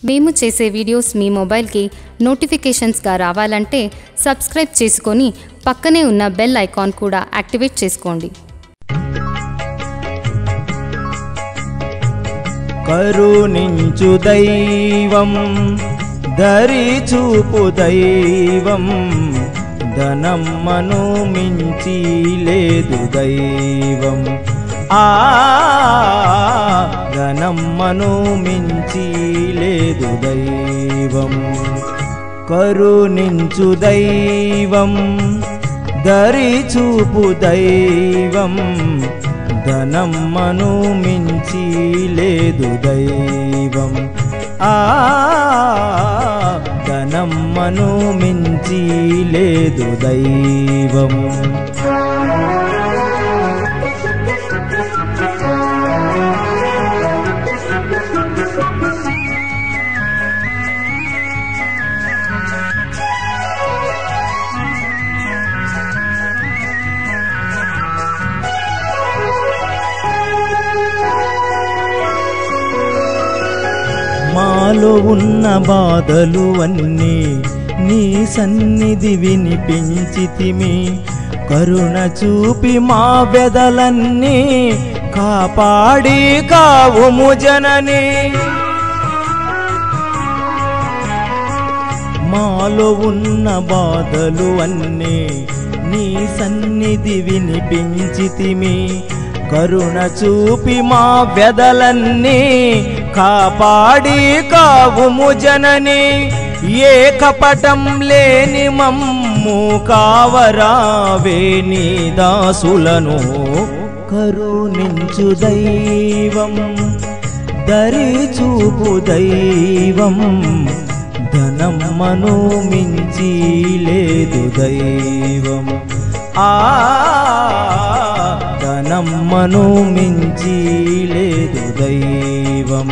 మేము చేసే వీడియోస్ మీ మొబైల్కి నోటిఫికేషన్స్గా రావాలంటే సబ్స్క్రైబ్ చేసుకొని పక్కనే ఉన్న బెల్ ఐకాన్ కూడా యాక్టివేట్ చేసుకోండి కరుణించు దైవం దరి చూపు దైవం ధనమ్మను మించి లేదు దైవం ఆ ధనమ్మను మించి లేదు దైవం కరుణించు దైవం దరి చూపు దైవం ధనమ్మను మించి లేదు దైవం ఆ ధనమ్మను మించి లేదు దైవం మాలో ఉన్న బాధలు అన్నీ నీ సన్నిధి వినిపించితిమి కరుణ చూపి మా బెదలన్నీ కాపాడి కావుము జనని మాలో ఉన్న బాధలు అన్నీ నీ సన్నిధి వినిపించితిమి కరుణ చూపి మా వ్యధలన్నీ కాపాడి కావుము జనని ఏ కపటం లేని మమ్ము కావరావే నీ దాసులను కరుణించు దైవం దరి చూపు దైవం ధనమ్మను మించి లేదు దైవం ఆ ధనమ్మను మించి లేదు దైవం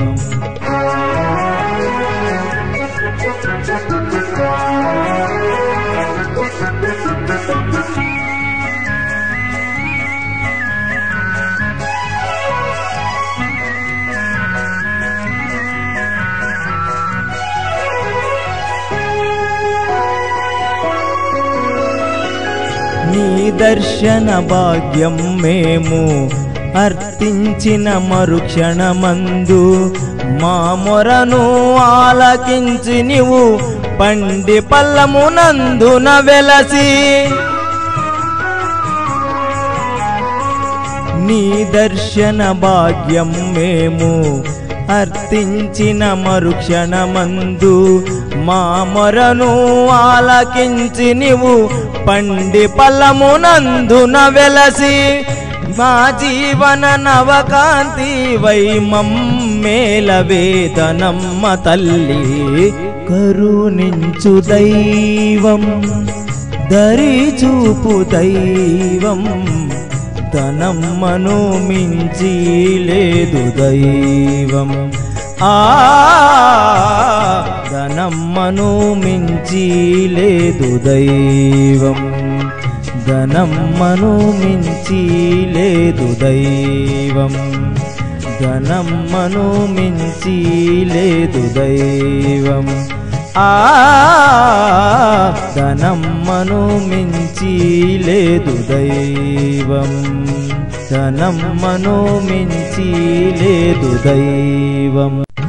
నీ దర్శన భాగ్యం మేము అర్థించిన మరుక్షణమందు మా మొరను ఆలకించి నీవు పండి పల్లమునందున వెలసి నీ దర్శన భాగ్యం మేము అర్థించిన మరుక్షణమందు మా మొరను ఆలకించి నీవు పండి పల్లమునందున వెలసి మా జీవన నవకాంతి వై మమ్మేల వేదనమ్మ తల్లి కరుణించు దైవం దరి చూపు దైవం ధనమ్మను మించి లేదు దైవం ఆ ధనమ్మను మించి లేదు దైవం ధనమ్మను మించి లేదు దైవం ధనమ్మను మించి లేదు దైవం ఆ ధనమ్మను మించి లేదు దైవం ధనమ్మను మించి లేదు దైవం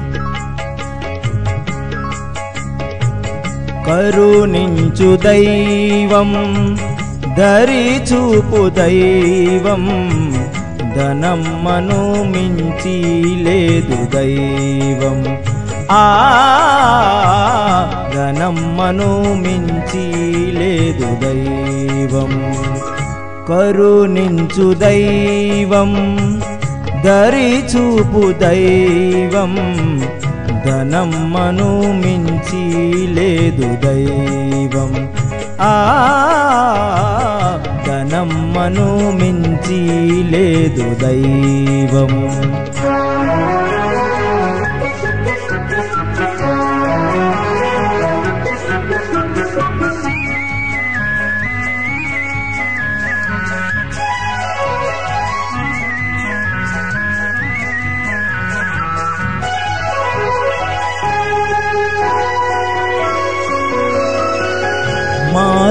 కరుణించు దైవం దరి చూపు దైవం ధనమ్మను మించి లేదు దైవం ఆ ధనమ్మను మించి లేదు దైవం కరుణించు దైవం దరి చూపు దైవం ధనమ్మను మించి లేదు దైవం ఆ ధనమ్మను మించి లేదు దైవం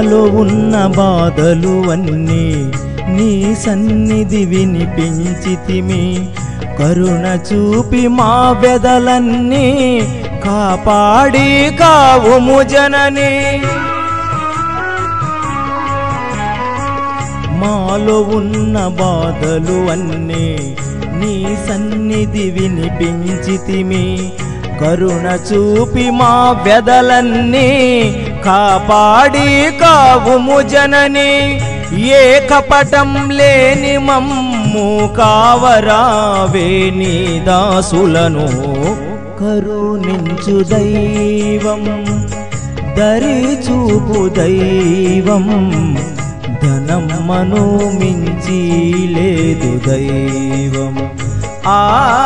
మాలో ఉన్న బాధలు అన్నీ నీ సన్నిధి వినిపించితిమి కరుణ చూపి మా బెదలన్నీ కాపాడి కావుము జనని మాలో ఉన్న బాధలు అన్నీ నీ సన్నిధి వినిపించితిమి కరుణ చూపి మా వ్యధలన్నీ కాపాడి కావుము జనని ఏ కపటం లేని మమ్ము కావరావే నీ దాసులను కరుణించు దైవం దరి చూపు దైవం ధనమ్మను మించి లేదు దైవం ఆ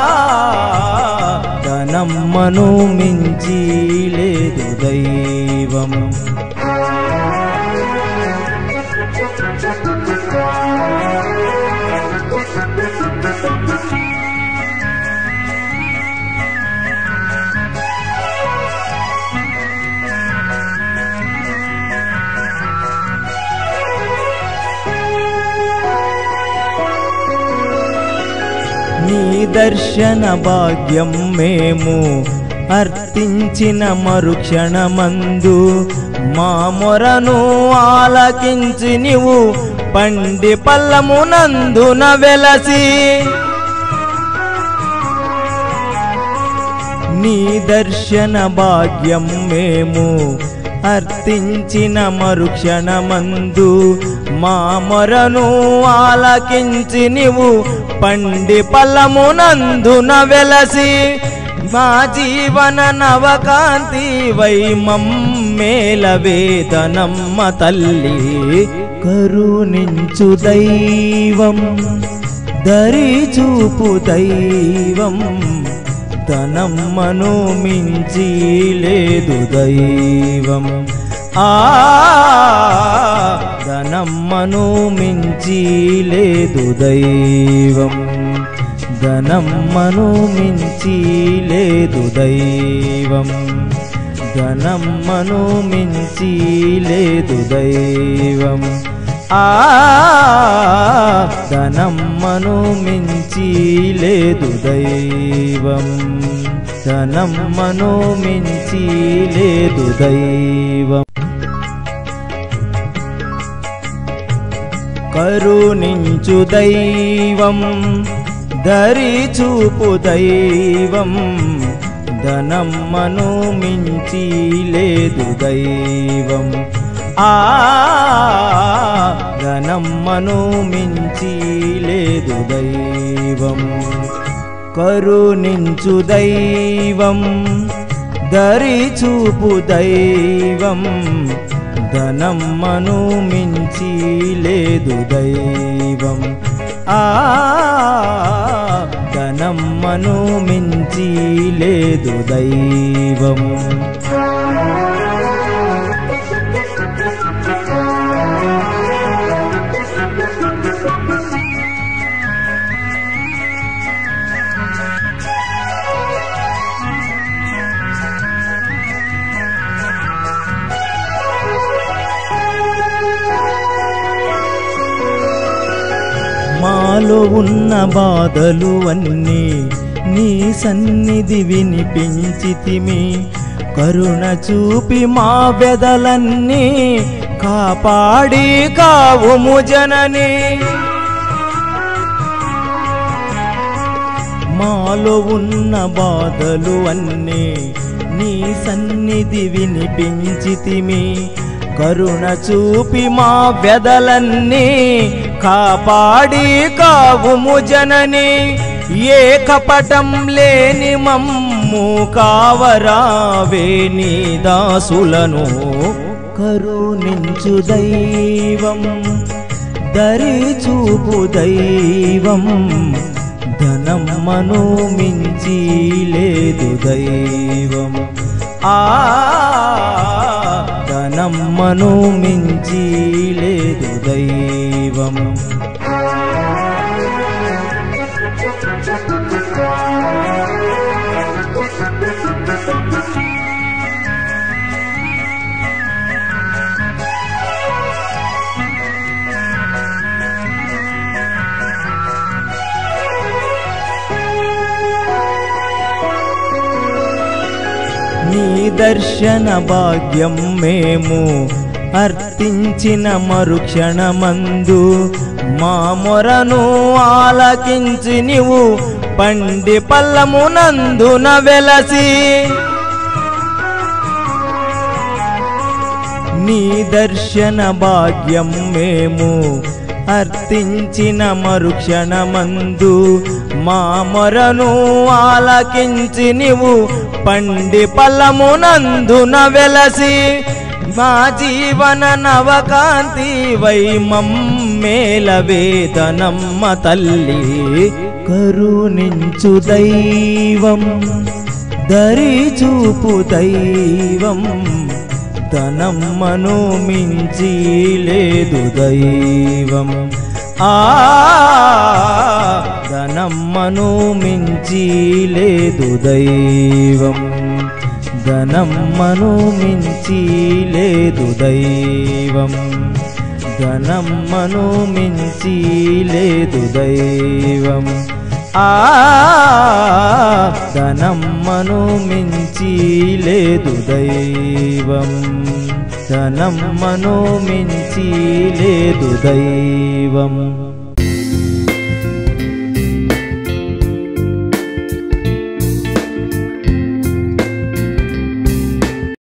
ధనమ్మను మించి లేదు దైవం నీ దర్శన భాగ్యం మేము అర్థించిన మరుక్షణమందు మా మొరను ఆలకించి నీవు పండి పల్లమునందున వెలసి నీ దర్శన భాగ్యం మేము అర్థించిన మరుక్షణమందు మా మొరను ఆలకించి నీవు పండి పల్లమునందున వెలసి మా జీవన నవకాంతి వై మమ్మేల వేదనమ్మ తల్లి కరుణించు దైవం దరి చూపు దైవం ధనమ్మను మించి లేదు దైవం ఆ ధనమ్మను మించి లేదు దైవం ధనమ్మను మించి లేదు దైవం ధనమ్మను మించి లేదు దైవం ఆ ధనమ్మను మించి లేదు దైవం ధనమ్మను మించి లేదు దైవం కరుణించు దైవం దరి చూపు దైవం ధనమ్మను మించి లేదు దైవం ఆ ధనమ్మను మించి లేదు దైవం కరుణించు దైవం దరి చూపు దైవం ధనమ్మను మించి లేదు దైవం ఆ ధనమ్మను మించి లేదు దైవం మాలో ఉన్న బాధలు అన్నీ నీ సన్నిధి వినిపించితిమి కరుణ చూపి మా బెదలన్నీ కాపాడి కావుము జనని మాలో ఉన్న బాధలు అన్నీ నీ సన్నిధి వినిపించితిమి కరుణ చూపి మా వ్యధలన్నీ కాపాడి కావుము జనని ఏ కపటం లేని మమ్ము కావరావే నీ దాసులను కరుణించు దైవం దరి చూపు దైవం ధనమ్మను మించి లేదు దైవం ఆ ధనమ్మను మించి లేదు దైవం నీ దర్శన భాగ్యం మేము అర్థించిన మరుక్షణమందు మా మొరను ఆలకించి నీవు పండి పల్లమునందున వెలసి నీ దర్శన భాగ్యం మేము అర్థించిన మరుక్షణమందు మా మొరను ఆలకించి నీవు పండి పల్లమునందున వెలసి మా జీవన నవకాంతి వై మమ్మేల వేదనమ్మ తల్లి కరుణించు దైవం దరి చూపు దైవం ధనమ్మను మించి లేదు దైవం ఆ ధనమ్మను మించి లేదు దైవం ధనమ్మను మించి లేదు దైవం ధనమ్మను మించి లేదు దైవం ఆ ధనమ్మను మించి లేదు దైవం ధనమ్మను మించి లేదు దైవం